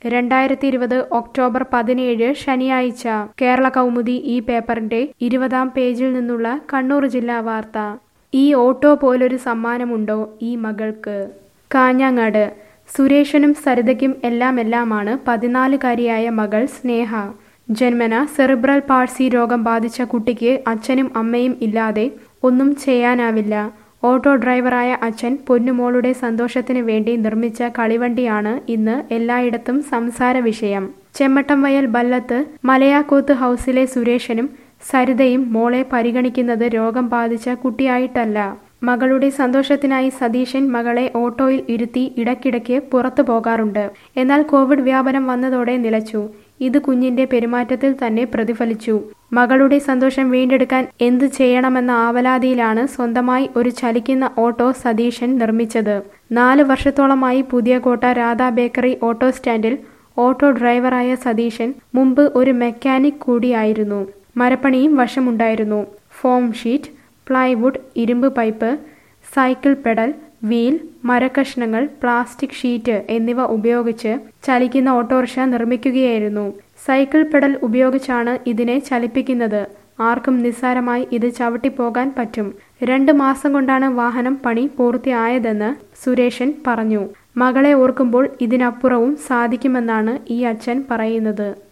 രണ്ടായിരത്തി ഇരുപത് ഒക്ടോബർ പതിനേഴ് ശനിയാഴ്ച കേരള കൗമുദി ഈ പേപ്പറിന്റെ ഇരുപതാം പേജിൽ നിന്നുള്ള കണ്ണൂർ ജില്ലാ വാർത്ത ഈ ഓട്ടോ പോലൊരു സമ്മാനമുണ്ടോ ഈ മകൾക്ക് കാഞ്ഞങ്ങാട് സുരേഷനും സരിതയ്ക്കും എല്ലാം എല്ലാമാണ് പതിനാലുകാരിയായ മകൾ സ്നേഹ ജന്മന സെറിബ്രൽ പാൾസി രോഗം ബാധിച്ച കുട്ടിക്ക് അച്ഛനും അമ്മയും ഇല്ലാതെ ഒന്നും ചെയ്യാനാവില്ല ഓട്ടോ ഡ്രൈവറായ അച്ഛൻ പൊന്നുമോളുടെ സന്തോഷത്തിന് വേണ്ടി നിർമ്മിച്ച കളിവണ്ടിയാണ് ഇന്ന് എല്ലായിടത്തും സംസാര വിഷയം ചെമ്മട്ടംവയൽ ബല്ലത്ത് മലയാക്കോത്ത് ഹൗസിലെ സുരേഷനും സരിതയും മോളെ പരിഗണിക്കുന്നത് രോഗം ബാധിച്ച കുട്ടിയായിട്ടല്ല മകളുടെ സന്തോഷത്തിനായി സതീശൻ മകളെ ഓട്ടോയിൽ ഇരുത്തി ഇടയ്ക്കിടയ്ക്ക് പുറത്തു പോകാറുണ്ട് എന്നാൽ കോവിഡ് വ്യാപനം വന്നതോടെ നിലച്ചു ഇത് കുഞ്ഞിന്റെ പെരുമാറ്റത്തിൽ തന്നെ പ്രതിഫലിച്ചു മകളുടെ സന്തോഷം വീണ്ടെടുക്കാൻ എന്തു ചെയ്യണമെന്ന ആവലാതിയിലാണ് സ്വന്തമായി ഒരു ചലിക്കുന്ന ഓട്ടോ സതീശൻ നിർമ്മിച്ചത് നാല് വർഷത്തോളമായി പുതിയകോട്ട രാധാ ബേക്കറി ഓട്ടോ സ്റ്റാൻഡിൽ ഓട്ടോ ഡ്രൈവറായ സതീശൻ മുമ്പ് ഒരു മെക്കാനിക് കൂടിയായിരുന്നു മരപ്പണിയും വശമുണ്ടായിരുന്നു ഫോം ഷീറ്റ് പ്ലൈവുഡ് ഇരുമ്പ് പൈപ്പ് സൈക്കിൾ പെഡൽ വീൽ മരക്കഷ്ണങ്ങൾ പ്ലാസ്റ്റിക് ഷീറ്റ് എന്നിവ ഉപയോഗിച്ച് ചലിക്കുന്ന ഓട്ടോറിക്ഷ നിർമ്മിക്കുകയായിരുന്നു സൈക്കിൾ പെഡൽ ഉപയോഗിച്ചാണ് ഇതിനെ ചലിപ്പിക്കുന്നത് ആർക്കും നിസ്സാരമായി ഇത് ചവിട്ടിപ്പോകാൻ പറ്റും രണ്ട് മാസം കൊണ്ടാണ് വാഹനം പണി പൂർത്തിയായതെന്ന് സുരേഷൻ പറഞ്ഞു മകളെ ഓർക്കുമ്പോൾ ഇതിനപ്പുറവും സാധിക്കുമെന്നാണ് ഈ അച്ഛൻ പറയുന്നത്